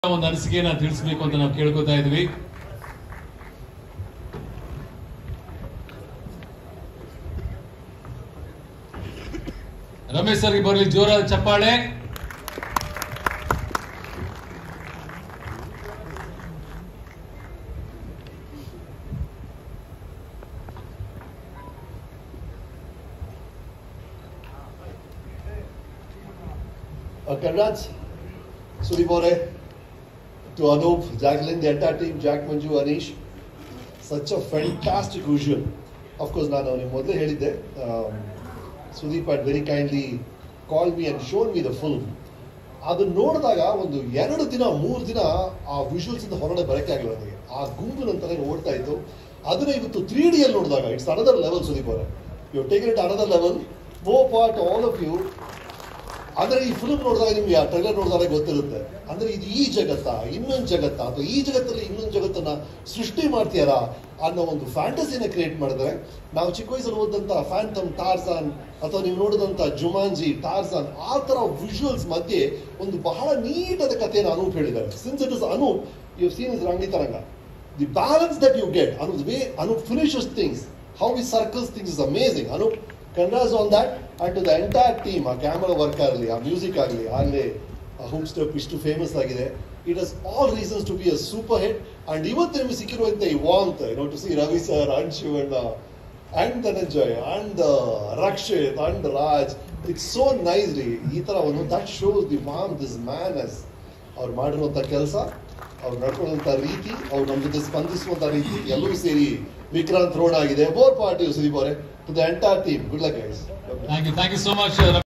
ಒಂದು ಅನಿಸಿಕೆಯನ್ನ ತಿಳಿಸ್ಬೇಕು ಅಂತ ನಾವು ಕೇಳ್ಕೊತಾ ಇದ್ವಿ ರಮೇಶ್ ಸರ್ಗೆ ಬರಲಿ ಜೋರಾದ ಚಪ್ಪಾಳೆ Uh, congrats, Sudeep Ore, to Anup, Jacqueline, the entire team, Jack Manju, Anish. Such a fantastic visual. Of course, ನಾನು ನಿಮ್ಗೆ ಮೊದಲೇ ಹೇಳಿದ್ದೆ Sudeep at very kindly call me and shown me the film ಅದನ್ನ ನೋಡಿದಾಗ ಒಂದು ಎರಡು ದಿನ ಮೂರು ದಿನ ಆ ವಿಜುವಲ್ಸ್ ಇಂದ ಹೊರಗಡೆ ಬರಕ್ಕೆ ಆಗಲ್ಲ ನನಗೆ ಆ ಗುಂಪು ನನ್ನ ತಲೆಗೆ ಓಡ್ತಾ ಇತ್ತು ಅದನ್ನ ಇವತ್ತು ತ್ರೀ ಡಿ ಅಲ್ಲಿ ನೋಡಿದಾಗ ಇಟ್ಸ್ ಅನದರ್ ಲೆವೆಲ್ ಸುದೀಪ್ ಅವರೇ you take it another level more part all of you ಅಂದ್ರೆ ಈ ಫಿಲ್ಮ್ ನೋಡಿದಾಗ ನಿಮ್ಗೆ ಆ ಟ್ರೈಲರ್ ನೋಡಿದಾಗ ಗೊತ್ತಿರುತ್ತೆ ಅಂದ್ರೆ ಇದು ಈ ಜಗತ್ತ ಇನ್ನೊಂದು ಜಗತ್ತ ಅಥವಾ ಈ ಜಗತ್ತಲ್ಲಿ ಇನ್ನೊಂದು ಜಗತ್ತನ್ನ ಸೃಷ್ಟಿ ಮಾಡ್ತೀಯಾರಾ ಅನ್ನೋ ಒಂದು ಫ್ಯಾಂಟಸಿನ ಕ್ರಿಯೇಟ್ ಮಾಡಿದ್ರೆ ನಾವು ಚಿಕ್ಕ ವಯಸ್ಸಲ್ಲಿ ಓದಂತ ಫ್ಯಾಂಟಮ್ ಟಾರ್ಸನ್ ಅಥವಾ ನೀವು ನೋಡಿದಂತ ಜುಮಾಂಜಿ ಟಾರ್ಸನ್ ಆ ತರ ವಿಜುವಲ್ಸ್ ಮಧ್ಯೆ ಒಂದು ಬಹಳ ನೀಟಾದ ಕಥೆಯನ್ನು ಅನೂಪ್ ಹೇಳಿದ್ದಾರೆ since it is Anoop you seen is Rangitaranga the balance that you get Anoop way Anoop finishes things how we circles things is amazing Anoop congrats on that and to the entire team ಆ camera work ಆಗಲಿ ಆ music ಆಗಲಿ ಆಗಲಿ ಆ home step ಇಷ್ಟು famous ಆಗಿದೆ it has all reasons to be a super hit and ಇವತ್ತು ನಿಮಗೆ ಸಿಕ್ಕಿರುವಂತೆ ಈ want no to C Ravi sir and Shiv and and Dhananjay and Rakshit and Raj it's so nice ರೀ ಈ ತರ ಒಂದು that shows the warm this man is ಅವ್ರು ಮಾಡಿರುವಂತ ಕೆಲಸ ಅವ್ರು ನಡ್ಕೊಳ್ಳುವಂತ ರೀತಿ ಅವ್ರು ನಮ್ಮ ಜೊತೆ ಸ್ಪಂದಿಸುವಂತ ರೀತಿ ಎಲ್ಲವೂ ಸೇರಿ ವಿಕ್ರಾಂತ್ ರೋಡ್ ಆಗಿದೆ ಬೋರ್ ಪಾರ್ಟಿ ಸುದೀಪ್ ಅವರೇ to the entire team good luck guys thank you thank you so much